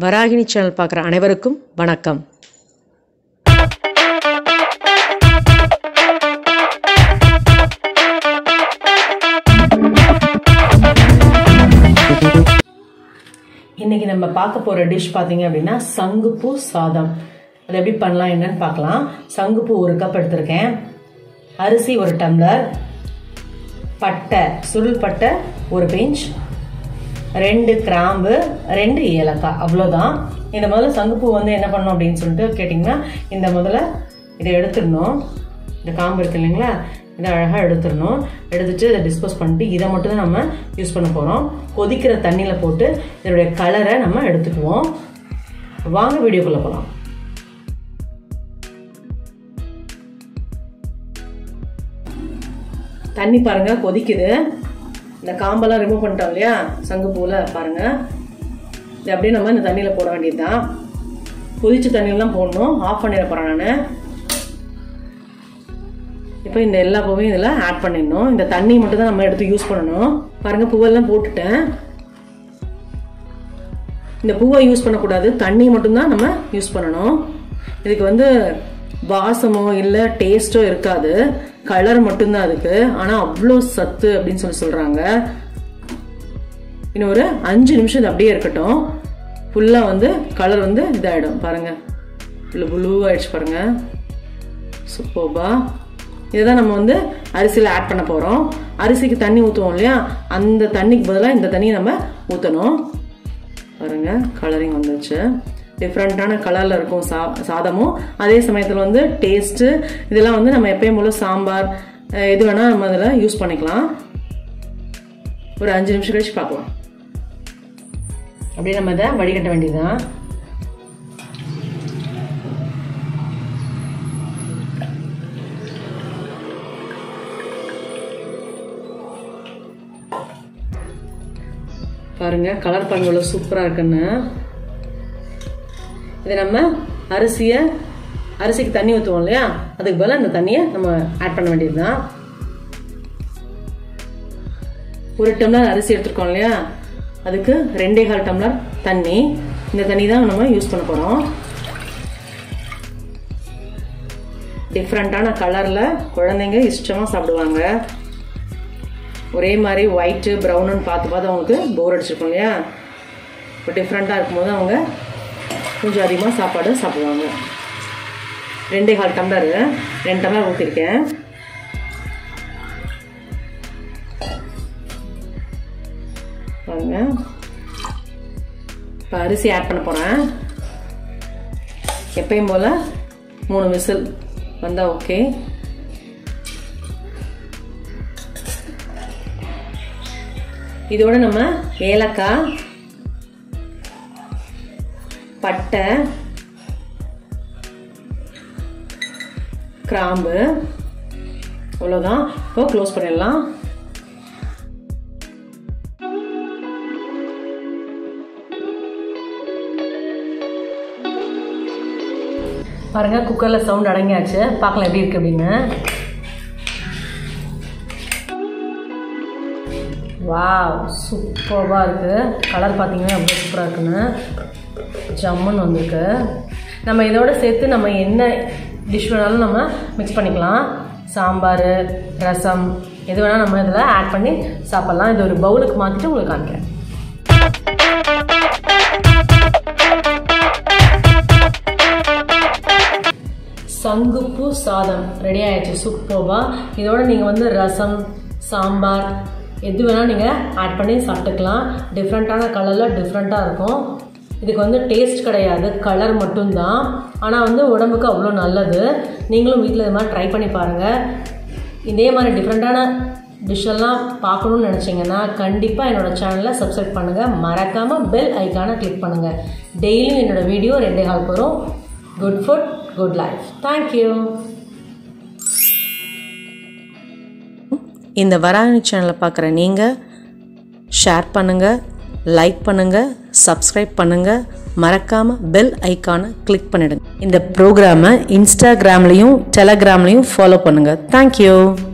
Varahini channel பார்க்குற அனைவருக்கும் வணக்கம் இன்னைக்கு நம்ம பார்க்க போற டிஷ் பார்த்தீங்க அப்படின்னா சங்குப்பூ சாதம் அது எப்படி பண்ணலாம் என்னன்னு பார்க்கலாம் சங்குப்பூ ஒரு கப் எடுத்திருக்கேன் அரிசி ஒரு டம்ளர் பட்டை சுருள் பட்டை ஒரு பிஞ்ச் ரெண்டு கிராம்பு ரெண்டு ஏலக்காய் அவ்வளோதான் இந்த முதல்ல சங்குப்பூ வந்து என்ன பண்ணணும் அப்படின்னு சொல்லிட்டு கேட்டிங்கன்னா இந்த முதல்ல இதை எடுத்துடணும் இந்த காம்பு இருக்கு இல்லைங்களா இதை அழகாக எடுத்துடணும் எடுத்துட்டு இதை டிஸ்போஸ் பண்ணிட்டு இதை மட்டும் தான் நம்ம யூஸ் பண்ண போகிறோம் கொதிக்கிற தண்ணியில் போட்டு இதனுடைய கலரை நம்ம எடுத்துக்குவோம் வாங்க வீடியோக்குள்ளே போகலாம் தண்ணி பாருங்க கொதிக்குது இந்த காம்பெல்லாம் ரிமூவ் பண்ணிட்டோம் இல்லையா சங்குப்பூவில் பாருங்க இது அப்படியே நம்ம இந்த தண்ணியில் போட வேண்டியதுதான் கொதிச்ச தண்ணியெல்லாம் போடணும் ஆஃப் பண்ணிட போகிறேன் நான் இப்போ இந்த எல்லா பூவையும் இதில் ஆட் பண்ணிடணும் இந்த தண்ணி மட்டும் தான் நம்ம எடுத்து யூஸ் பண்ணணும் பாருங்க பூவெல்லாம் போட்டுட்டேன் இந்த பூவை யூஸ் பண்ணக்கூடாது தண்ணி மட்டும்தான் நம்ம யூஸ் பண்ணணும் இதுக்கு வந்து வாசமோ இல்லை டேஸ்ட்டோ இருக்காது கலர் மட்டும்தான் அதுக்கு ஆனால் அவ்வளோ சத்து அப்படின்னு சொல்லி சொல்கிறாங்க இன்னும் ஒரு அஞ்சு நிமிஷம் இது அப்படியே இருக்கட்டும் ஃபுல்லாக வந்து கலர் வந்து இதாகிடும் பாருங்கள் ஃபுல்லு ப்ளூ ஆயிடுச்சு பாருங்கள் சூப்பர்பா இதை தான் நம்ம வந்து அரிசியில் ஆட் பண்ண போகிறோம் அரிசிக்கு தண்ணி ஊற்றுவோம் இல்லையா அந்த தண்ணிக்கு பதிலாக இந்த தண்ணியை நம்ம ஊற்றணும் பாருங்க கலரிங் வந்துச்சு டிஃப்ரெண்ட்டான கலரில் இருக்கும் சா சாதமும் அதே சமயத்தில் வந்து டேஸ்ட்டு இதெல்லாம் வந்து நம்ம எப்பயும் போல சாம்பார் அஹ் எது வேணால் நம்ம அதில் யூஸ் பண்ணிக்கலாம் ஒரு அஞ்சு நிமிஷம் கழிச்சு பார்க்கலாம் அப்படியே நம்ம இதை வடிகட்ட வேண்டியதுதான் பாருங்க கலர் பாருங்க எவ்வளோ சூப்பராக இருக்குன்னு இது நம்ம அரிசியை அரிசிக்கு தண்ணி ஊற்றுவோம் இல்லையா அதுக்கு பதிலாக இந்த தண்ணியை நம்ம ஆட் பண்ண வேண்டியது தான் ஒரு டம்ளர் அரிசி எடுத்துருக்கோம் இல்லையா அதுக்கு ரெண்டே கால் டம்ளர் தண்ணி இந்த தண்ணி தான் நம்ம யூஸ் பண்ண போகிறோம் டிஃப்ரெண்ட்டான கலரில் குழந்தைங்க இஷ்டமாக சாப்பிடுவாங்க ஒரே மாதிரி ஒயிட்டு ப்ரௌனுன்னு பார்த்து பார்த்து அவங்களுக்கு போர் அடிச்சிருக்கும் இல்லையா இப்போ டிஃப்ரெண்ட்டாக இருக்கும்போது அவங்க கொஞ்சம் அதிகமாக சாப்பாடு சாப்பிடுவாங்க ரெண்டே கால் டம்ளர் ரெண்டு டம்ளர் ஊற்றிருக்கேன் பாருங்க இப்போ அரிசி ஆட் பண்ண போகிறேன் எப்பயும் போல் மூணு விசில் வந்தால் ஓகே இதோட நம்ம ஏலக்காய் பட்டை கிராம்பு அவ்வளோதான் இப்போ க்ளோஸ் பண்ணிடலாம் பாருங்க குக்கரில் சவுண்ட் அடங்கியாச்சு பார்க்கலாம் எப்படி இருக்கு அப்படின்னு வா சூப்பராக இருக்குது கலர் பார்த்தீங்கன்னா எவ்வளோ சூப்பராக இருக்குன்னு ஜம்முன்னு வந்திருக்கு நம்ம இதோட சேர்த்து நம்ம என்ன டிஷ் வேணாலும் நம்ம மிக்ஸ் பண்ணிக்கலாம் சாம்பார் ரசம் எது வேணால் நம்ம இதில் ஆட் பண்ணி சாப்பிட்லாம் இது ஒரு பவுலுக்கு மாற்றிட்டு உங்களுக்கு காமிக்கிறேன் சங்குப்பூ சாதம் ரெடி ஆயிடுச்சு சூப்பர்வாக இதோட நீங்கள் வந்து ரசம் சாம்பார் எது வேணால் நீங்கள் ஆட் பண்ணி சாப்பிட்டுக்கலாம் டிஃப்ரெண்ட்டான கலரில் டிஃப்ரெண்ட்டாக இருக்கும் இதுக்கு வந்து டேஸ்ட் கிடையாது கலர் மட்டும்தான் ஆனால் வந்து உடம்புக்கு அவ்வளோ நல்லது நீங்களும் வீட்டில் இது மாதிரி ட்ரை பண்ணி பாருங்கள் இதே மாதிரி டிஃப்ரெண்ட்டான டிஷ்ஷெல்லாம் பார்க்கணுன்னு நினச்சிங்கன்னா கண்டிப்பாக என்னோடய சேனலை சப்ஸ்கிரைப் பண்ணுங்கள் மறக்காமல் பெல் ஐக்கானை கிளிக் பண்ணுங்கள் டெய்லியும் என்னோடய வீடியோ ரெண்டே கால் வரும் good food good life thank you இந்த வராணி சேனலை பார்க்குற நீங்கள் ஷேர் பண்ணுங்கள் லைக் பண்ணுங்கள் சப்ஸ்கிரைப் பண்ணுங்கள் மறக்காமல் பெல் ஐக்கானை கிளிக் பண்ணிடுங்க இந்த ப்ரோக்ராமை இன்ஸ்டாகிராம்லேயும் டெலகிராம்லேயும் ஃபாலோ பண்ணுங்கள் தேங்க்யூ